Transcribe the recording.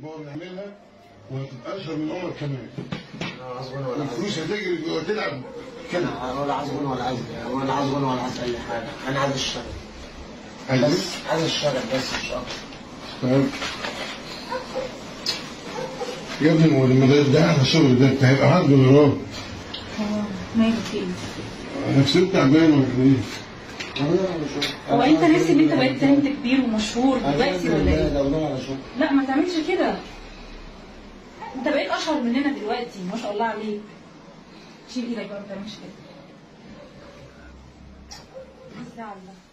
البار نعملها وهتبقى اشهر من عمر كمان لا عزبون ولا الفلوس هتجري وتلعب كده عزبون ولا عزبون ولا عايز ولا عزبون ولا عايز اي حاجه انا عايز اشتغل عايز بس عايز اشتغل بس مش اكتر طيب يا ابني هو لما ده ده على الشغل ده انت هيبقى عرض ولا راب؟ هو ماله في ايه؟ نفسيته تعبان ولا ايه؟ هو انت ناسي ان انت بقيت ترند كبير ومشهور دلوقتي ولا ايه؟ لو ده على شغل لا ما تعملش كده انت بقيت اشهر مننا دلوقتي ما شاء الله عليك شيل ايدك بقى ما تعملش كده بس ده على ده